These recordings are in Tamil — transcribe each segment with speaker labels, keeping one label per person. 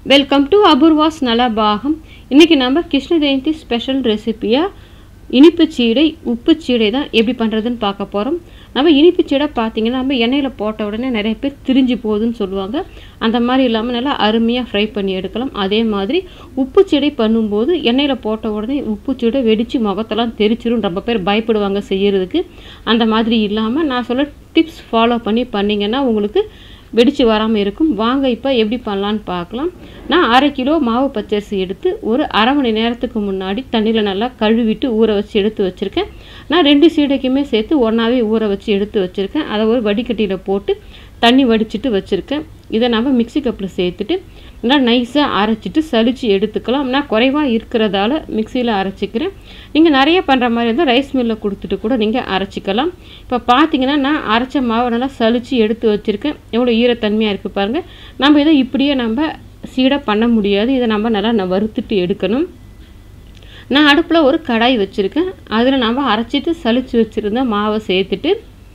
Speaker 1: வெல்கம் டு அபூர்வாஸ் நலபாகம் இன்றைக்கி நம்ம கிருஷ்ண ஜெயந்தி ஸ்பெஷல் ரெசிபியாக இனிப்பு சீடை உப்பு சீடை தான் எப்படி பண்ணுறதுன்னு பார்க்க போகிறோம் நம்ம இனிப்பு சீடை பார்த்தீங்கன்னா நம்ம எண்ணெயில் போட்ட உடனே நிறைய பேர் திரிஞ்சு போகுதுன்னு சொல்லுவாங்க அந்த மாதிரி இல்லாமல் நல்லா அருமையாக ஃப்ரை பண்ணி எடுக்கலாம் அதே மாதிரி உப்பு சீடை பண்ணும்போது எண்ணெயில் போட்ட உடனே உப்பு சீடை வெடித்து முகத்தெல்லாம் தெரிச்சிரும் ரொம்ப பேர் பயப்படுவாங்க செய்யறதுக்கு அந்த மாதிரி இல்லாமல் நான் சொல்ல டிப்ஸ் ஃபாலோ பண்ணி பண்ணிங்கன்னா உங்களுக்கு வெடிச்சு வராமல் இருக்கும் வாங்க இப்போ எப்படி பண்ணலான்னு பார்க்கலாம் நான் அரை கிலோ மாவு பச்சரிசி எடுத்து ஒரு அரை மணி நேரத்துக்கு முன்னாடி தண்ணியில் நல்லா கழுவிட்டு ஊற வச்சு எடுத்து வச்சுருக்கேன் நான் ரெண்டு சீடைக்குமே சேர்த்து ஒன்றாவே ஊற வச்சு எடுத்து வச்சுருக்கேன் அதை ஒரு வடிகட்டியில் போட்டு தண்ணி வடிச்சிட்டு வச்சுருக்கேன் இதை நம்ம மிக்ஸி கப்பில் சேர்த்துட்டு நல்லா நைஸாக அரைச்சிட்டு சலிச்சு எடுத்துக்கலாம் நான் குறைவாக இருக்கிறதால மிக்சியில் அரைச்சிக்கிறேன் நீங்கள் நிறைய பண்ணுற மாதிரி இருந்தால் ரைஸ் மில்லில் கொடுத்துட்டு கூட நீங்கள் அரைச்சிக்கலாம் இப்போ பார்த்தீங்கன்னா நான் அரைச்ச மாவை நல்லா சலிச்சு எடுத்து வச்சுருக்கேன் எவ்வளோ ஈரத்தன்மையாக இருக்குது பாருங்கள் நம்ம இதை இப்படியே நம்ம சீடாக பண்ண முடியாது இதை நம்ம நல்லா நான் வறுத்துட்டு எடுக்கணும் நான் அடுப்பில் ஒரு கடாய் வச்சுருக்கேன் அதில் நம்ம அரைச்சிட்டு சலிச்சு வச்சுருந்த மாவை சேர்த்துட்டு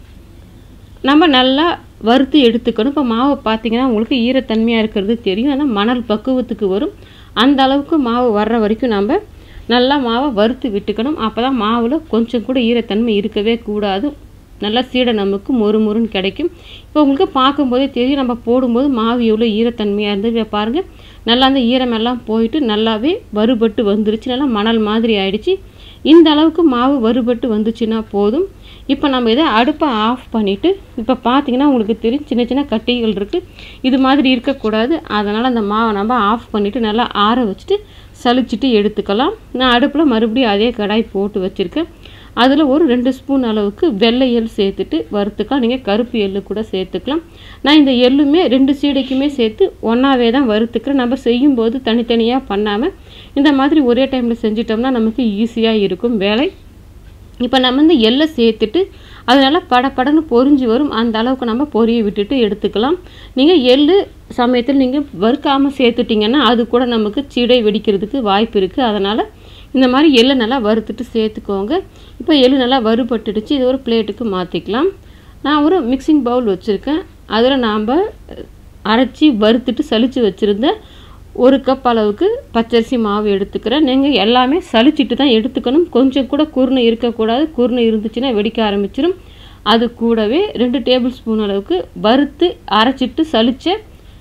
Speaker 1: நம்ம நல்லா வறுத்து எடுத்துக்கணும் இப்போ மாவு பார்த்தீங்கன்னா உங்களுக்கு ஈரத்தன்மையாக இருக்கிறது தெரியும் ஆனால் மணல் பக்குவத்துக்கு வரும் அந்த அளவுக்கு மாவு வர்ற வரைக்கும் நம்ம நல்லா மாவை வறுத்து விட்டுக்கணும் அப்போ தான் மாவில் கொஞ்சம் கூட ஈரத்தன்மை இருக்கவே கூடாது நல்லா சீடை நமக்கு மொறு மொறுன்னு கிடைக்கும் இப்போ உங்களுக்கு பார்க்கும்போதே தெரியும் நம்ம போடும்போது மாவு எவ்வளோ ஈரத்தன்மையாக இருந்தது பாருங்கள் நல்லா அந்த ஈரமெல்லாம் போயிட்டு நல்லாவே வறுபட்டு வந்துருச்சு நல்லா மணல் மாதிரி ஆயிடுச்சு இந்த அளவுக்கு மாவு வறுபட்டு வந்துச்சுன்னா போதும் இப்போ நம்ம இதை அடுப்பை ஆஃப் பண்ணிவிட்டு இப்போ பார்த்தீங்கன்னா உங்களுக்கு தெரியும் சின்ன சின்ன கட்டிகள் இருக்குது இது மாதிரி இருக்கக்கூடாது அதனால் அந்த மாவை நம்ம ஆஃப் பண்ணிவிட்டு நல்லா ஆற வச்சுட்டு சலிச்சிட்டு எடுத்துக்கலாம் நான் அடுப்பில் மறுபடியும் அதே கடாய் போட்டு வச்சுருக்கேன் அதில் ஒரு ரெண்டு ஸ்பூன் அளவுக்கு வெள்ளை எள் சேர்த்துட்டு வறுத்துக்கலாம் நீங்கள் கருப்பு எள்ளு கூட சேர்த்துக்கலாம் நான் இந்த எள்ளுமே ரெண்டு சீடைக்குமே சேர்த்து ஒன்றாவே தான் வறுத்துக்கிறேன் நம்ம செய்யும்போது தனித்தனியாக பண்ணாமல் இந்த மாதிரி ஒரே டைமில் செஞ்சிட்டோம்னா நமக்கு ஈஸியாக இருக்கும் வேலை இப்போ நம்ம வந்து எள்ளை சேர்த்துட்டு அதனால் படப்படன்னு பொறிஞ்சு வரும் அந்த அளவுக்கு நம்ம பொரிய விட்டுட்டு எடுத்துக்கலாம் நீங்கள் எள்ளு சமயத்தில் நீங்கள் வறுக்காமல் சேர்த்துட்டிங்கன்னா அது கூட நமக்கு சீடை வெடிக்கிறதுக்கு வாய்ப்பு இருக்குது அதனால் இந்த மாதிரி எள்ளை நல்லா வறுத்துட்டு சேர்த்துக்கோங்க இப்போ எள்ளு நல்லா வறுபட்டுடுச்சு இது ஒரு பிளேட்டுக்கு மாற்றிக்கலாம் நான் ஒரு மிக்சிங் பவுல் வச்சுருக்கேன் அதில் நாம் அரைச்சி வறுத்துட்டு சலித்து வச்சுருந்த ஒரு கப் அளவுக்கு பச்சரிசி மாவு எடுத்துக்கிறேன் நீங்கள் எல்லாமே சலிச்சிட்டு தான் எடுத்துக்கணும் கொஞ்சம் கூட குருணை இருக்கக்கூடாது குருணை இருந்துச்சுன்னா வெடிக்க ஆரம்பிச்சிடும் அது கூடவே ரெண்டு டேபிள் ஸ்பூன் அளவுக்கு வறுத்து அரைச்சிட்டு சலித்த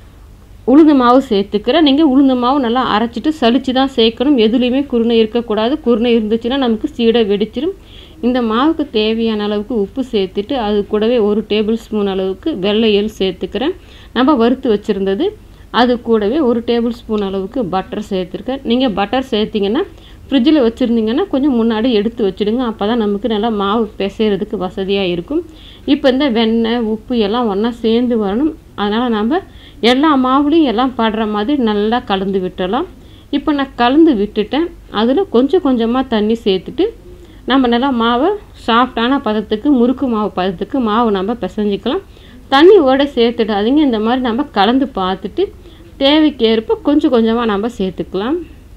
Speaker 1: உளுந்து மாவு சேர்த்துக்கிறேன் நீங்கள் உளுந்து மாவு நல்லா அரைச்சிட்டு சலிச்சு தான் சேர்க்கணும் எதுலேயுமே குருணை இருக்கக்கூடாது குருணை இருந்துச்சுன்னா நமக்கு சீடை வெடிச்சிடும் இந்த மாவுக்கு தேவையான அளவுக்கு உப்பு சேர்த்துட்டு அது கூடவே ஒரு டேபிள் ஸ்பூன் அளவுக்கு வெள்ளை எள் சேர்த்துக்கிறேன் நம்ம வறுத்து வச்சுருந்தது அது கூடவே ஒரு டேபிள் ஸ்பூன் அளவுக்கு பட்டர் சேர்த்துருக்கேன் நீங்கள் பட்டர் சேர்த்திங்கன்னா ஃப்ரிட்ஜில் வச்சுருந்தீங்கன்னா கொஞ்சம் முன்னாடி எடுத்து வச்சுடுங்க அப்போ தான் நமக்கு நல்லா மாவு பிசைகிறதுக்கு வசதியாக இருக்கும் இப்போ இந்த வெண்ணெய் உப்பு எல்லாம் ஒன்றா சேர்ந்து வரணும் அதனால் நம்ம எல்லா மாவுலையும் எல்லாம் படுற மாதிரி நல்லா கலந்து விட்டுறலாம் இப்போ நான் கலந்து விட்டுட்டேன் அதில் கொஞ்சம் கொஞ்சமாக தண்ணி சேர்த்துட்டு நம்ம நல்லா மாவை சாஃப்டான பதத்துக்கு முறுக்கு மாவு பதத்துக்கு மாவு நம்ம பிசைஞ்சிக்கலாம் தண்ணியோடு சேர்த்துடாதீங்க இந்த மாதிரி நம்ம கலந்து பார்த்துட்டு தேவைக்கேற்ப கொஞ்சம் கொஞ்சமாக நம்ம சேர்த்துக்கலாம்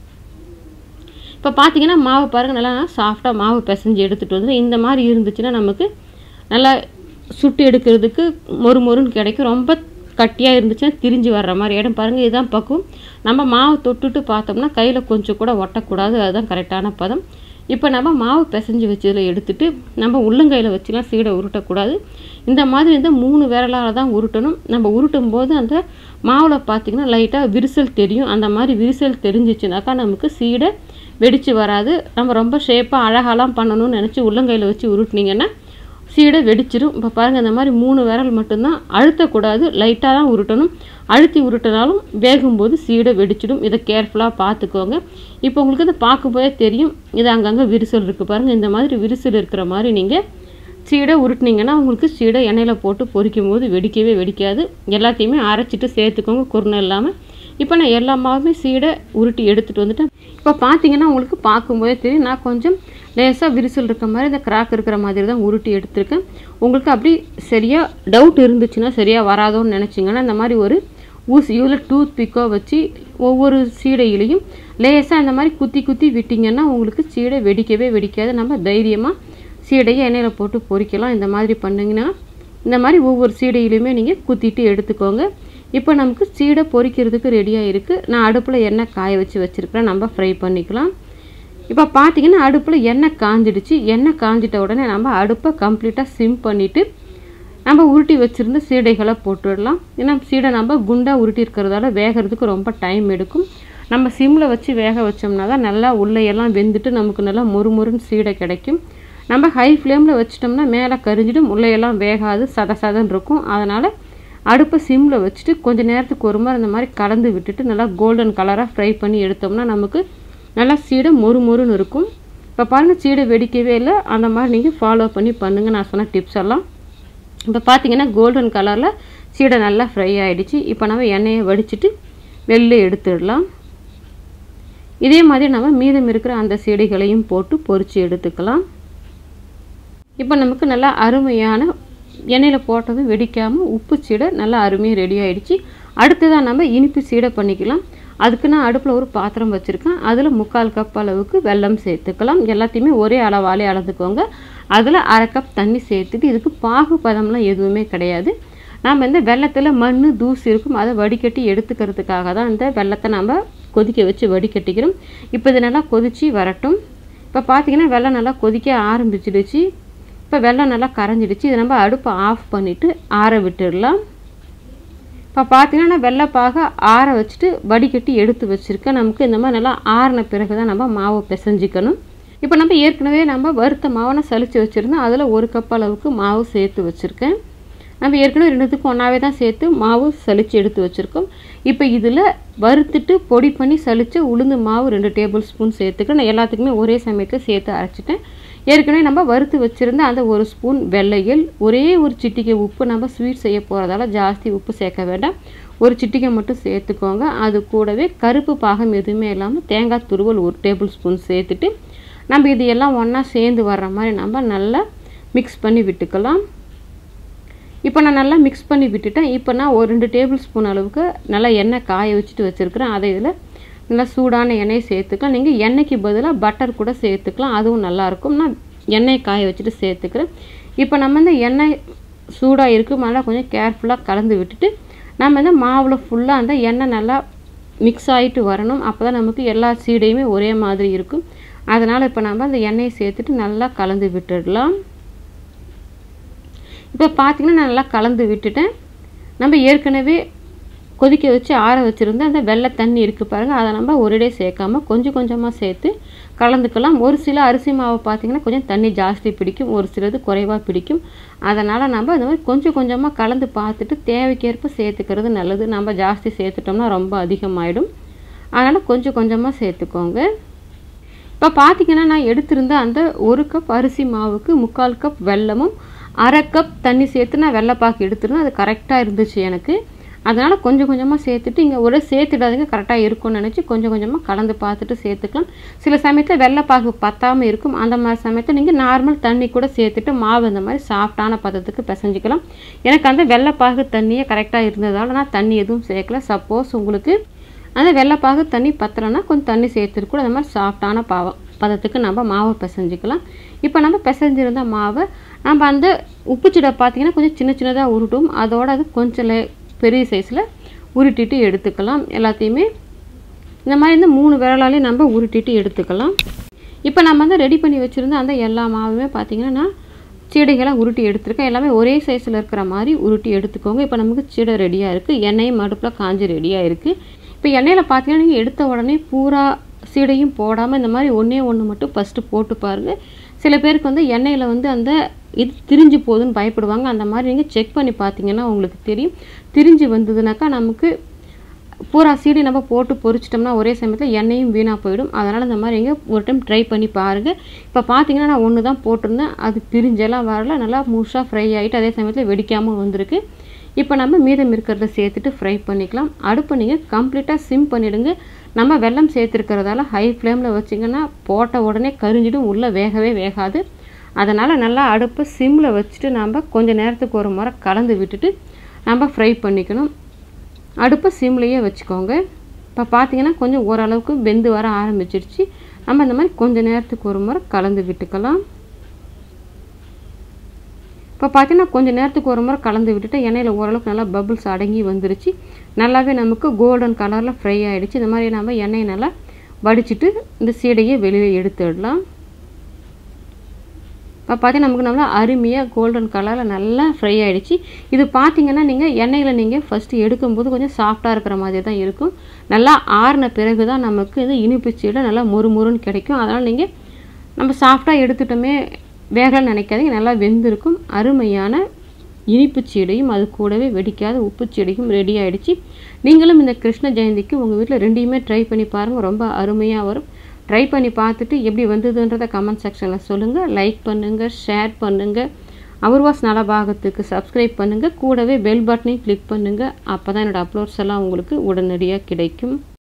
Speaker 1: இப்போ பார்த்தீங்கன்னா மாவு பாருங்கள் நல்லா சாஃப்டாக மாவு பிசைஞ்சு எடுத்துகிட்டு வந்து இந்த மாதிரி இருந்துச்சுன்னா நமக்கு நல்லா சுட்டு எடுக்கிறதுக்கு மொறு மொறுன்னு கிடைக்கும் ரொம்ப கட்டியாக இருந்துச்சுன்னா திரிஞ்சு வர்ற மாதிரி இடம் பாருங்கள் இதுதான் பக்குவம் நம்ம மாவு தொட்டுட்டு பார்த்தோம்னா கையில் கொஞ்சம் கூட ஒட்டக்கூடாது அதுதான் கரெக்டான பதம் இப்போ நம்ம மாவு பிசைஞ்சு வச்சதில் எடுத்துட்டு நம்ம உள்ளங்கையில் வச்சுலாம் சீடை உருட்டக்கூடாது இந்த மாதிரி இந்த மூணு விரலால் தான் உருட்டணும் நம்ம உருட்டும் போது அந்த மாவில் பார்த்திங்கன்னா லைட்டாக விரிசல் தெரியும் அந்த மாதிரி விரிசல் தெரிஞ்சிச்சுனாக்கா நமக்கு சீடை வெடித்து வராது நம்ம ரொம்ப ஷேப்பாக அழகாலாம் பண்ணணும்னு நினச்சி உள்ளங்கையில் வச்சு உருட்டினீங்கன்னா சீடை வெடிச்சிடும் இப்போ பாருங்கள் இந்த மாதிரி மூணு விரல் மட்டும்தான் அழுத்தக்கூடாது லைட்டாக தான் உருட்டணும் அழுத்தி உருட்டினாலும் வேகும்போது சீடை வெடிச்சிடும் இதை கேர்ஃபுல்லாக பார்த்துக்கோங்க இப்போ உங்களுக்கு இதை பார்க்கும்போதே தெரியும் இது அங்கங்கே விரிசல் இருக்குது பாருங்கள் இந்த மாதிரி விரிசல் இருக்கிற மாதிரி நீங்கள் சீடை உருட்டினீங்கன்னா உங்களுக்கு சீடை எண்ணெயில் போட்டு பொரிக்கும் போது வெடிக்கவே வெடிக்காது எல்லாத்தையுமே அரைச்சிட்டு சேர்த்துக்கோங்க குருணை இல்லாமல் இப்போ நான் எல்லா மாவுமே சீடை உருட்டி எடுத்துகிட்டு வந்துட்டேன் இப்போ பார்த்தீங்கன்னா உங்களுக்கு பார்க்கும்போதே தெரியும் நான் கொஞ்சம் லேசாக விரிசல் இருக்க மாதிரி இந்த கிராக் இருக்கிற மாதிரி தான் உருட்டி எடுத்திருக்கேன் உங்களுக்கு அப்படி சரியாக டவுட் இருந்துச்சுன்னா சரியாக வராதோன்னு நினச்சிங்கன்னா இந்த மாதிரி ஒரு ஊசியோ இல்லை டூத் பிக்கோ வச்சு ஒவ்வொரு சீடையிலையும் லேசாக இந்த மாதிரி குத்தி குத்தி விட்டிங்கன்னா உங்களுக்கு சீடை வெடிக்கவே வெடிக்காது நம்ம தைரியமாக சீடையை எண்ணெயில் போட்டு பொரிக்கலாம் இந்த மாதிரி பண்ணிங்கன்னா இந்த மாதிரி ஒவ்வொரு சீடையிலையுமே நீங்கள் குத்திட்டு எடுத்துக்கோங்க இப்போ நமக்கு சீடை பொரிக்கிறதுக்கு ரெடியாக இருக்குது நான் அடுப்பில் எண்ணெய் காய வச்சு வச்சுருக்கிறேன் நம்ம ஃப்ரை பண்ணிக்கலாம் இப்போ பார்த்தீங்கன்னா அடுப்பில் எண்ணெய் காஞ்சிடுச்சு எண்ணெய் காஞ்சிட்ட உடனே நம்ம அடுப்பை கம்ப்ளீட்டாக சிம் பண்ணிவிட்டு நம்ம உருட்டி வச்சுருந்த சீடைகளை போட்டுடலாம் ஏன்னா சீடை நம்ம குண்டாக உருட்டி இருக்கிறதால வேகிறதுக்கு ரொம்ப டைம் எடுக்கும் நம்ம சிம்மில் வச்சு வேக வச்சோம்னா தான் நல்லா உள்ளையெல்லாம் வெந்துட்டு நமக்கு நல்லா மொறுமொறுன்னு சீடை கிடைக்கும் நம்ம ஹை ஃப்ளேமில் வச்சிட்டோம்னா மேலே கரிஞ்சிடும் உள்ளையெல்லாம் வேகாது சத சதன்னு இருக்கும் அதனால் அடுப்பை சிம்மில் வச்சுட்டு கொஞ்சம் நேரத்துக்கு ஒரு மாதிரி அந்த மாதிரி கலந்து விட்டுட்டு நல்லா கோல்டன் கலராக ஃப்ரை பண்ணி எடுத்தோம்னா நமக்கு நல்லா சீடை மொறு மொறுன்னு இருக்கும் இப்போ பாருங்கள் சீடை வெடிக்கவே இல்லை அந்த மாதிரி நீங்கள் ஃபாலோ பண்ணி பண்ணுங்கள் நான் சொன்ன டிப்ஸ் எல்லாம் இப்போ பார்த்தீங்கன்னா கோல்டன் கலரில் சீடை நல்லா ஃப்ரை ஆகிடுச்சு இப்போ நம்ம எண்ணெயை வடிச்சிட்டு வெளில எடுத்துடலாம் இதே மாதிரி நம்ம மீதம் இருக்கிற அந்த செடிகளையும் போட்டு பொரித்து எடுத்துக்கலாம் இப்போ நமக்கு நல்லா அருமையான எண்ணெயில் போட்டதும் வெடிக்காமல் உப்பு சீடை நல்லா அருமையாக ரெடி ஆகிடுச்சு அடுத்ததாக நம்ம இனிப்பு சீடை பண்ணிக்கலாம் அதுக்கு நான் அடுப்பில் ஒரு பாத்திரம் வச்சுருக்கேன் அதில் முக்கால் கப் அளவுக்கு வெல்லம் சேர்த்துக்கலாம் எல்லாத்தையுமே ஒரே அளவாலே அளந்துக்கோங்க அதில் அரை கப் தண்ணி சேர்த்துட்டு இதுக்கு பாகு பதம்லாம் எதுவுமே கிடையாது நாம் இந்த வெள்ளத்தில் மண் தூசு இருக்கும் அதை வடிகட்டி எடுத்துக்கிறதுக்காக தான் இந்த வெள்ளத்தை நம்ம கொதிக்க வச்சு வடிகட்டிக்கிறோம் இப்போ இது நல்லா கொதித்து வரட்டும் இப்போ பார்த்தீங்கன்னா வெள்ளம் நல்லா கொதிக்க ஆரம்பிச்சிடுச்சு இப்போ வெள்ளம் நல்லா கரைஞ்சிடுச்சு இதை நம்ம அடுப்பை ஆஃப் பண்ணிவிட்டு ஆற விட்டுடலாம் இப்போ பார்த்தீங்கன்னா வெள்ளைப்பாக ஆற வச்சுட்டு வடிகட்டி எடுத்து வச்சுருக்கேன் நமக்கு இந்த மாதிரி நல்லா ஆறின பிறகு தான் நம்ம மாவை பிசைஞ்சிக்கணும் இப்போ நம்ம ஏற்கனவே நம்ம வறுத்த மாவை சளிச்சு வச்சுருந்தோம் அதில் ஒரு கப் அளவுக்கு மாவு சேர்த்து வச்சுருக்கேன் நம்ம ஏற்கனவே ரெண்டுத்துக்கும் ஒன்றாவே தான் சேர்த்து மாவு சளிச்சு எடுத்து வச்சுருக்கோம் இப்போ இதில் வறுத்துட்டு பொடி பண்ணி சளிச்ச உளுந்து மாவு ரெண்டு டேபிள் ஸ்பூன் சேர்த்துக்கிறேன் நான் எல்லாத்துக்குமே ஒரே சமயத்தில் சேர்த்து அரைச்சிட்டேன் ஏற்கனவே நம்ம வறுத்து வச்சுருந்த அந்த ஒரு ஸ்பூன் வெள்ளையில் ஒரே ஒரு சிட்டிகை உப்பு நம்ம ஸ்வீட் செய்ய போகிறதால ஜாஸ்தி உப்பு சேர்க்க வேண்டாம் ஒரு சிட்டிகை மட்டும் சேர்த்துக்கோங்க அது கூடவே கருப்பு பாகம் எதுவுமே இல்லாமல் தேங்காய் துருவல் ஒரு டேபிள் ஸ்பூன் சேர்த்துட்டு நம்ம இது எல்லாம் ஒன்றா சேர்ந்து வர்ற மாதிரி நம்ம நல்லா மிக்ஸ் பண்ணி விட்டுக்கலாம் இப்போ நான் நல்லா மிக்ஸ் பண்ணி விட்டுட்டேன் இப்போ நான் ஒரு ரெண்டு டேபிள் ஸ்பூன் அளவுக்கு நல்லா எண்ணெய் காய வச்சுட்டு வச்சுருக்கிறேன் அதை இதில் நல்லா சூடான எண்ணெயை சேர்த்துக்கலாம் நீங்கள் எண்ணெய்க்கு பதிலாக பட்டர் கூட சேர்த்துக்கலாம் அதுவும் நல்லாயிருக்கும் நான் எண்ணெய் காய வச்சுட்டு சேர்த்துக்கிறேன் இப்போ நம்ம இந்த எண்ணெய் சூடாக இருக்கும் நல்லா கொஞ்சம் கேர்ஃபுல்லாக கலந்து விட்டுட்டு நம்ம இந்த மாவில் ஃபுல்லாக அந்த எண்ணெய் நல்லா மிக்ஸ் ஆகிட்டு வரணும் அப்போ தான் நமக்கு எல்லா சீடையுமே ஒரே மாதிரி இருக்கும் அதனால் இப்போ நம்ம அந்த எண்ணெயை சேர்த்துட்டு நல்லா கலந்து விட்டுடலாம் இப்போ பார்த்திங்கன்னா நான் நல்லா கலந்து விட்டுட்டேன் நம்ம ஏற்கனவே கொதிக்க வச்சு ஆற வச்சுருந்த அந்த வெள்ளை தண்ணி இருக்குது பாருங்கள் அதை நம்ம ஒரேடே சேர்க்காம கொஞ்சம் கொஞ்சமாக சேர்த்து கலந்துக்கலாம் ஒரு சில அரிசி மாவு பார்த்திங்கன்னா கொஞ்சம் தண்ணி ஜாஸ்தி பிடிக்கும் ஒரு சிலது குறைவாக பிடிக்கும் அதனால் நம்ம இந்த மாதிரி கொஞ்சம் கொஞ்சமாக கலந்து பார்த்துட்டு தேவைக்கேற்ப சேர்த்துக்கிறது நல்லது நம்ம ஜாஸ்தி சேர்த்துட்டோம்னா ரொம்ப அதிகமாகிடும் அதனால் கொஞ்சம் கொஞ்சமாக சேர்த்துக்கோங்க இப்போ பார்த்திங்கன்னா நான் எடுத்திருந்த அந்த ஒரு கப் அரிசி மாவுக்கு முக்கால் கப் வெல்லமும் அரை கப் தண்ணி சேர்த்து நான் வெள்ளைப்பாக்கு எடுத்துருந்தேன் அது கரெக்டாக இருந்துச்சு எனக்கு அதனால் கொஞ்சம் கொஞ்சமாக சேர்த்துட்டு இங்கே ஒரே சேர்த்துடாதீங்க கரெக்டாக இருக்கும்னு நினச்சி கொஞ்சம் கொஞ்சமாக கலந்து பார்த்துட்டு சேர்த்துக்கலாம் சில சமயத்தில் வெள்ளைப்பாகு பத்தாமல் இருக்கும் அந்த மாதிரி சமயத்தில் நீங்கள் நார்மல் தண்ணி கூட சேர்த்துட்டு மாவு இந்த மாதிரி சாஃப்டான பதத்துக்கு பிசைஞ்சிக்கலாம் எனக்கு அந்த வெள்ளைப்பாகு தண்ணியே கரெக்டாக இருந்ததால் நான் தண்ணி எதுவும் சேர்க்கல சப்போஸ் உங்களுக்கு அந்த வெள்ளைப்பாகு தண்ணி பத்தலைன்னா கொஞ்சம் தண்ணி சேர்த்துட்டு கூட அந்த மாதிரி சாஃப்டான பாவம் பதத்துக்கு நம்ம மாவை பிசைஞ்சிக்கலாம் இப்போ நம்ம பிசைஞ்சிருந்த மாவை நம்ம அந்த உப்புச்சீடை பார்த்திங்கன்னா கொஞ்சம் சின்ன சின்னதாக உருட்டும் அதோட அது கொஞ்சம் லே பெரிய சைஸில் உருட்டிட்டு எடுத்துக்கலாம் எல்லாத்தையுமே இந்த மாதிரி இந்த மூணு விரலாலையும் நம்ம உருட்டிட்டு எடுத்துக்கலாம் இப்போ நம்ம வந்து ரெடி பண்ணி வச்சுருந்த அந்த எல்லா மாவுமே பார்த்திங்கன்னா நான் சீடைகளை உருட்டி எடுத்துருக்கேன் எல்லாமே ஒரே சைஸில் இருக்கிற மாதிரி உருட்டி எடுத்துக்கோங்க இப்போ நமக்கு சீடை ரெடியாக இருக்குது எண்ணெயும் அடுப்பில் காஞ்சி ரெடியாக இருக்குது இப்போ எண்ணெயில் பார்த்தீங்கன்னா நீங்கள் எடுத்த உடனே பூரா சீடையும் போடாமல் இந்த மாதிரி ஒன்றே ஒன்று மட்டும் ஃபஸ்ட்டு போட்டு பாருங்கள் சில பேருக்கு வந்து எண்ணெயில் வந்து அந்த இது திரிஞ்சு போகுதுன்னு பயப்படுவாங்க அந்த மாதிரி நீங்கள் செக் பண்ணி பார்த்தீங்கன்னா உங்களுக்கு தெரியும் திரிஞ்சு வந்ததுனாக்கா நமக்கு பூரா சீடி நம்ம போட்டு பொரிச்சிட்டோம்னா ஒரே சமயத்தில் எண்ணெயும் வீணாக போயிடும் அதனால் இந்த மாதிரி நீங்கள் ஒரு டைம் ட்ரை பண்ணி பாருங்கள் இப்போ பார்த்தீங்கன்னா நான் ஒன்று தான் போட்டிருந்தேன் அது பிரிஞ்செல்லாம் வரல நல்லா முழுசாக ஃப்ரை ஆகிட்டு அதே சமயத்தில் வெடிக்காமல் வந்திருக்கு இப்போ நம்ம மீதம் இருக்கிறத சேர்த்துட்டு ஃப்ரை பண்ணிக்கலாம் அடுப்பு நீங்கள் கம்ப்ளீட்டாக சிம் பண்ணிவிடுங்க நம்ம வெல்லம் சேர்த்துருக்கிறதால ஹை ஃப்ளேமில் வச்சிங்கன்னா போட்ட உடனே கரிஞ்சிடும் உள்ளே வேகவே வேகாது அதனால் நல்லா அடுப்பை சிம்மில் வச்சுட்டு நம்ம கொஞ்சம் நேரத்துக்கு ஒரு முறை கலந்து விட்டுட்டு நம்ம ஃப்ரை பண்ணிக்கணும் அடுப்பை சிம்லேயே வச்சுக்கோங்க இப்போ பார்த்தீங்கன்னா கொஞ்சம் ஓரளவுக்கு வெந்து வர ஆரம்பிச்சிருச்சு நம்ம இந்த மாதிரி கொஞ்சம் நேரத்துக்கு ஒரு முறை கலந்து விட்டுக்கலாம் இப்போ பார்த்தீங்கன்னா கொஞ்சம் நேரத்துக்கு ஒரு முறை கலந்து விட்டுட்டு எண்ணெயில் ஓரளவுக்கு நல்லா பபிள்ஸ் அடங்கி வந்துருச்சு நல்லாவே நமக்கு கோல்டன் கலரில் ஃப்ரை ஆகிடுச்சு இந்த மாதிரி நம்ம எண்ணெயை நல்லா வடிச்சிட்டு இந்த சீடையை வெளியில் எடுத்துடலாம் இப்போ பார்த்தீங்கன்னா நமக்கு நல்லா அருமையாக கோல்டன் கலரில் நல்லா ஃப்ரை ஆகிடுச்சு இது பார்த்தீங்கன்னா நீங்கள் எண்ணெயில் நீங்கள் ஃபஸ்ட்டு எடுக்கும்போது கொஞ்சம் சாஃப்டாக இருக்கிற மாதிரி தான் இருக்கும் நல்லா ஆறின பிறகு தான் நமக்கு இது இனிப்பு சீடை நல்லா மொறுமொறுன்னு கிடைக்கும் அதனால் நீங்கள் நம்ம சாஃப்டாக எடுத்துட்டோமே வேகலன்னு நினைக்காதீங்க நல்லா வெந்திருக்கும் அருமையான இனிப்பு சீடையும் அது கூடவே வெடிக்காத உப்பு சீடையும் ரெடி ஆகிடுச்சு நீங்களும் இந்த கிருஷ்ண ஜெயந்திக்கு உங்கள் வீட்டில் ரெண்டையுமே ட்ரை பண்ணி பாருங்கள் ரொம்ப அருமையாக வரும் ட்ரை பண்ணி பார்த்துட்டு எப்படி வந்ததுன்றதை கமெண்ட் செக்ஷனில் சொல்லுங்கள் லைக் பண்ணுங்கள் ஷேர் பண்ணுங்கள் அவர்வாஸ் நலபாகத்துக்கு சப்ஸ்கிரைப் பண்ணுங்கள் கூடவே பெல் பட்டனையும் கிளிக் பண்ணுங்கள் அப்போ தான் என்னோடய அப்லோட்ஸ் எல்லாம் உங்களுக்கு உடனடியாக கிடைக்கும்